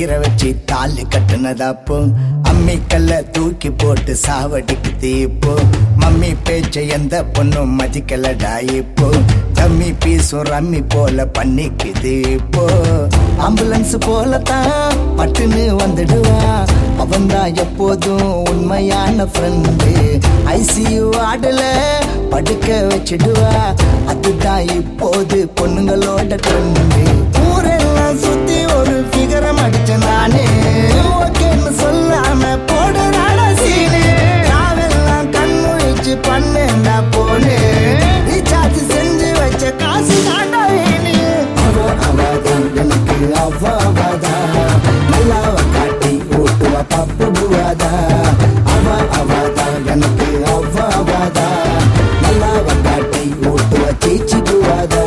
உயிரை வச்சு தாலி கட்டுனதாப்போ அம்மிக்கல்ல தூக்கி போட்டு சாவடிக்குது இப்போ மம்மி பேச்ச எந்த பொண்ணும் மதிக்கலடா இப்போ டம்மி பீஸும் ரம்மி போல பண்ணிக்குது இப்போ ஆம்புலன்ஸ் போலத்தான் பட்டுன்னு வந்துடுவான் அவன் தான் எப்போதும் உண்மையான ஃப்ரெண்டு ஐசியூ ஆடல படுக்க வச்சிடுவா அதுதான் இப்போது பொண்ணுங்களோட ட்ரெண்டு ஊரெல்லாம் சுத்தி ஒரு ஃபிகரம் அடிச்ச நானே ஓகேன்னு சொல்லாம போடுறாட சீனு நாவெல்லாம் கண் முழிச்சு பண்ணேன்டா போனே ரீசார்ஜ் செஞ்சு வச்ச காசு தாண்டா வேணு அவ அவதான் எனக்கு அவ அவதான் நல்லாவ காட்டி ஓட்டுவா பப்பு புவாதா அவ அவதான் எனக்கு அவ அவதா நல்லாவ காட்டி ஓட்டுவா சேச்சி புவாதா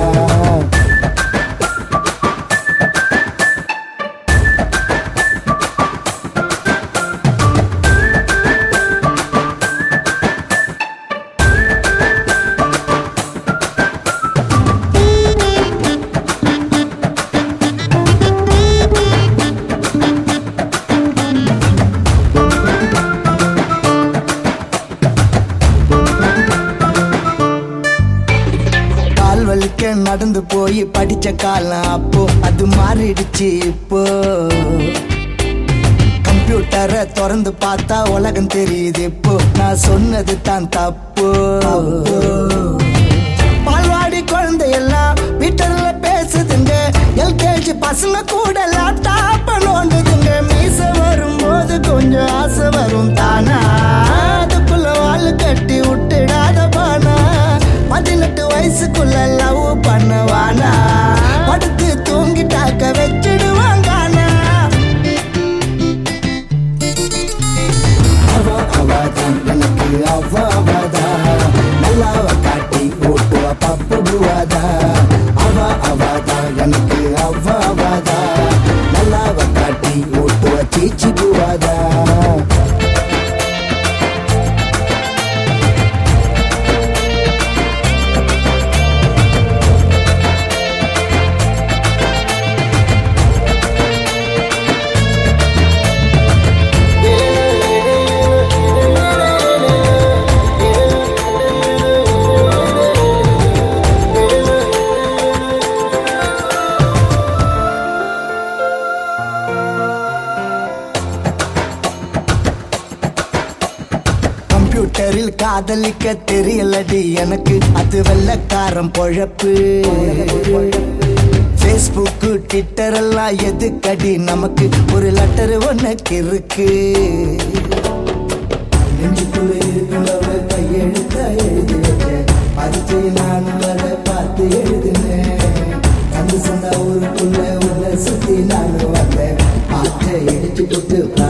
கால் வலிக்க நடந்து போய் படிச்ச காலம் அப்போ அது மாறிடுச்சு இப்போ கம்ப்யூட்டரை திறந்து பார்த்தா உலகம் தெரியுது இப்போ நான் சொன்னது தான் தப்பு பால்வாடி குழந்தை எல்லாம் வீட்டர்ல பேசுதுங்க எல்கேஜி பசங்க கூட லேப்டாப் நோண்டுதுங்க மீச வரும்போது கொஞ்சம் ஆசை வரும் தானா அதுக்குள்ள வாழு கட்டி விட்டுடாத பானா பதினெட்டு வயசுக்குள்ள லவ் பண்ணவானா படுத்து தூங்கிட்டாக்க வச்சிடுவாங்கானா அவ அவதான் எனக்கு அவ அவதா நல்லாவ காட்டி ஓட்டுவா பப்பு புவாதா அவ அவதா எனக்கு அவ அவதா நல்லாவ காட்டி ஓட்டுவா சீச்சி புவாதா கம்ப்யூட்டரில் காதலிக்க தெரியலடி எனக்கு அது வெள்ளக்காரன் பொழப்பு ஃபேஸ்புக்கு ட்விட்டர் எல்லாம் எதுக்கடி நமக்கு ஒரு லெட்டர் உனக்கு இருக்கு நெஞ்சுக்குள்ள இருக்கிறவ கையெழுத்த எழுதி வச்சேன் பரிச்சை நான் வர பார்த்து எழுதினேன் கந்து சொந்த ஊருக்குள்ள உள்ள சுத்தி நான் வந்தேன் பாட்டை இடிச்சு போட்டு